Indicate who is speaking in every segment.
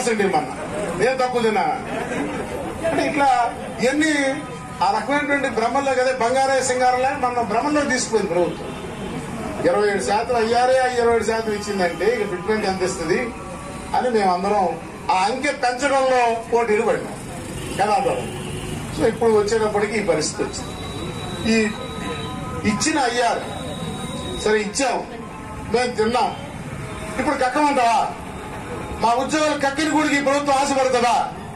Speaker 1: percent ఇమ్మన్నా నేను తక్కువ తిన్నా అంటే ఇట్లా ఇవన్నీ ఆ రకమైనటువంటి భ్రమంలో కదా బంగారే సింగారంలో మనం భ్రమంలో తీసుకుపోయింది ప్రభుత్వం ఇరవై ఏడు శాతం అయ్యారే ఆ ఇరవై ఏడు శాతం ఇచ్చిందంటే ఇక ఫిట్మెంట్ ఎంత ఇస్తుంది అని మేమందరం ఆ అంకె పెంచడంలో పోటీలు పడినాం కదా సో ఇప్పుడు వచ్చేటప్పటికి ఈ పరిస్థితి వచ్చింది ఈ ఇచ్చిన అయ్యారు సరే ఇచ్చాం మేము తిన్నాం ఇప్పుడు కక్కమంటావా మా ఉద్యోగులు కక్కిన గుడికి ఈ ప్రభుత్వం ఆశపడుతుందా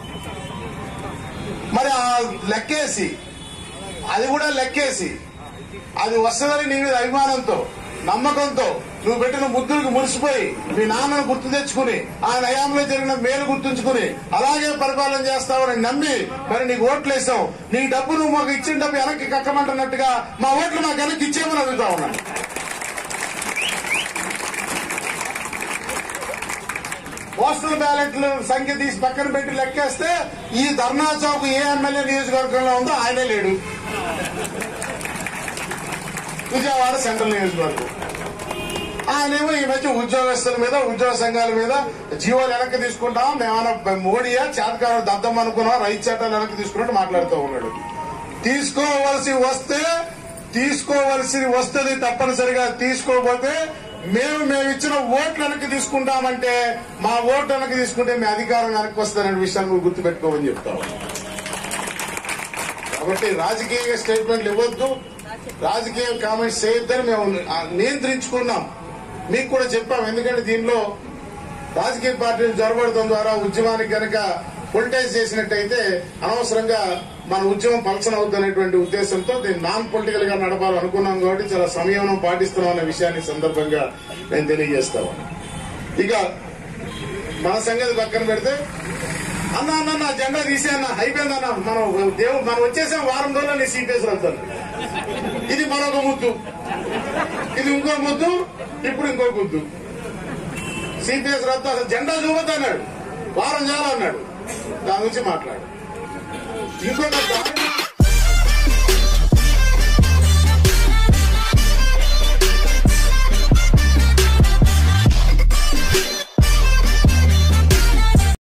Speaker 1: మరి ఆ లెక్కేసి అది కూడా లెక్కేసి అది వస్తుందని నీ మీద అభిమానంతో నమ్మకంతో నువ్వు పెట్టిన ముద్దులకు మురిసిపోయి మీ నాన్నను గుర్తు తెచ్చుకుని ఆయన హయాంలో జరిగిన మేలు గుర్తుంచుకుని అలాగే పరిపాలన చేస్తావని నమ్మి మరి నీకు ఓట్లు వేసావు నీ డబ్బు నువ్వు మాకు ఇచ్చిన డబ్బు వెనక్కి కక్కమంటున్నట్టుగా మా ఓట్లు మాకు వెనక్కి ఇచ్చేమని అడుగుతా ఉన్నాను పోస్టల్ బ్యాలెట్ల సంఖ్య తీసి పక్కన పెట్టి లెక్కేస్తే ఈ ధర్నా చౌక్ ఏ ఎమ్మెల్యే నియోజకవర్గంలో ఉందో ఆయనే లేడు విజయవాడ సెంట్రల్ నియోజకవర్గం ఆయనేమో ఈ మధ్య ఉద్యోగస్తుల మీద ఉద్యోగ సంఘాల మీద జీవోలు వెనక్కి తీసుకుంటాం మేమన్నా మోడీయా చేతకారు దద్దం అనుకున్నాం రైతు చట్టాలు వెనక్కి తీసుకున్నట్టు మాట్లాడుతూ ఉన్నాడు తీసుకోవలసి వస్తే తీసుకోవలసి వస్తుంది తప్పనిసరిగా తీసుకోకపోతే మేము మేము ఇచ్చిన ఓట్లు వెనక్కి తీసుకుంటామంటే మా ఓట్లు వెనక్కి తీసుకుంటే మీ అధికారం వెనక్కి వస్తుందనే విషయాన్ని నువ్వు గుర్తుపెట్టుకోమని చెప్తావు కాబట్టి రాజకీయ స్టేట్మెంట్లు ఇవ్వద్దు రాజకీయ కామెంట్స్ చేయొద్దని మేము ఆ, నియంత్రించుకున్నాం మీకు కూడా చెప్పాం ఎందుకంటే దీనిలో రాజకీయ పార్టీలు జొరబడటం ద్వారా ఉద్యమానికి కనుక పొలిటైజ్ చేసినట్టయితే అనవసరంగా మన ఉద్యమం పలచన అవుద్దనేటువంటి ఉద్దేశంతో దీన్ని నాన్ పొలిటికల్ గా నడపాలనుకున్నాం కాబట్టి చాలా సంయమనం పాటిస్తున్నాం అనే విషయాన్ని ఈ సందర్భంగా నేను తెలియజేస్తాను ఇక మన సంగతి పక్కన పెడితే అన్న అన్న నా జెండా తీసే అన్న అయిపోయింది అన్న మనం దేవుడు మనం వచ్చేసాం వారం రోజుల్లో నీ సీపీఎస్ రద్దాను ఇది మరొక ముద్దు ఇది ఇంకో ముద్దు ఇప్పుడు ఇంకో ముద్దు సిపిఎస్ రద్దు అసలు జెండా చూపొద్దు అన్నాడు వారం చాలా అన్నాడు దాని గురించి మాట్లాడు ఇంకొక దారుణం